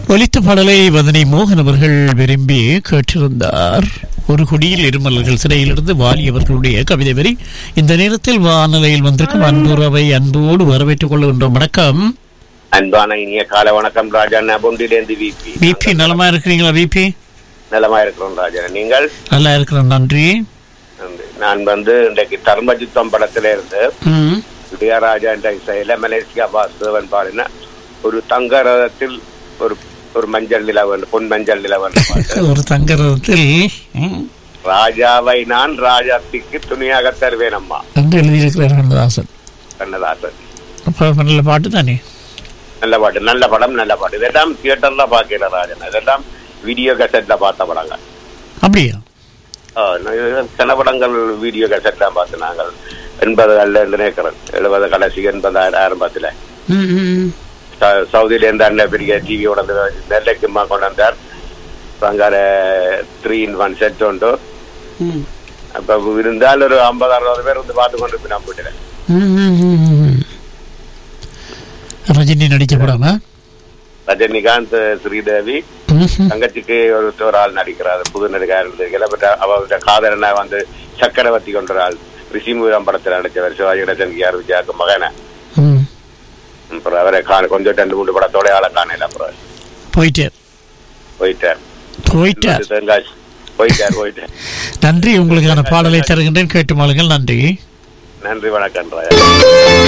ஒலித்த பாடலை வதனி மோகன் அவர்கள் விரும்பி கேட்டிருந்தார் ஒரு குடியில் இருமலர்கள் சிறையிலிருந்து வாலி அவர்களுடைய கவிதை வரி இந்த நேரத்தில் வானலையில் வந்திருக்கும் அன்புறவை அன்போடு வரவேற்றுக் கொள்கின்றோம் வணக்கம் அன்பான இனிய கால வணக்கம் ராஜா நபொண்டிலேந்து விபி பிபி நலமா இருக்கிறீங்களா பிபி நலமா இருக்கிறோம் ராஜா நீங்கள் நல்லா இருக்கிறோம் நன்றி நன்றி. நான் வந்து இன்றைக்கு தர்மஜுத்தம் படத்துல இருந்து ம். இளையராஜா என்ற இசையில மலேசியா வாசுதவன் பாடின ஒரு தங்க ரதத்தில் ஒரு ஒரு மஞ்சள் நிலவன் பொன் மஞ்சள் நிலவன் பாட்டு ஒரு தங்க ரதத்தில் ம், ராஜாவை நான் ராஜாத்திக்கு துணியாக தருவேன் அம்மா என்று எழுதியிருக்கிறார் கண்ணதாசன் கண்ணதாசன் அப்ப நல்ல பாட்டு தானே நல்ல பாட்டு நல்ல படம் நல்ல பாட்டு இதெல்லாம் தியேட்டர்ல பாக்கல ராஜன் இதெல்லாம் வீடியோ கசெட்ல பார்த்த படங்கள் அப்படியா ஆ, நான் சில படங்கள் வீடியோ கசெட் தான் பார்த்து நாங்கள் எண்பதுகள்ல இருந்து நினைக்கிறேன் எழுபது கடைசி எண்பது ஆரம்பத்துல ம், ம், ச- சவுதியில இருந்து அண்ணன் பெரிய டிவி கொண்டு நெல்லைக்குமா கொண்டு வந்தார் அங்கால த்ரீ இன் ஒன் செட் உண்டு ம். அப்ப இருந்தால் ஒரு ஐம்பது அறுபது பேர் வந்து பார்த்து கொண்டு போய் நான் போயிட்டேன் ம், ம், ம், ம். ரஜினி நடிச்ச படமா ரஜினிகாந்த் ஸ்ரீதேவி ம்ஹும். தங்கச்சிக்கு ஒரு ஒரு ஆள் நடிக்கிறார் புது நடிகர் அவருடைய காதலனை வந்து சக்கரவர்த்தி கொண்ட ஆள் ரிஷிமுகம் படத்தில் நடிச்சவர் சிவாஜி கணேசன் ஆர் விஜயாக்கு மகனை ம். அப்புறம் அவரை காண கொஞ்சம் ரெண்டு மூணு படத்தோட ஆளை காணல அப்புறம் போயிட்டார் போயிட்டார் போயிட்டார் தெங்காசி போயிட்டார் போயிட்டார் நன்றி உங்களுக்கான பாடலை தருகின்றேன் கேட்டு மாளுங்கள் நன்றி நன்றி வணக்கம் ராஜா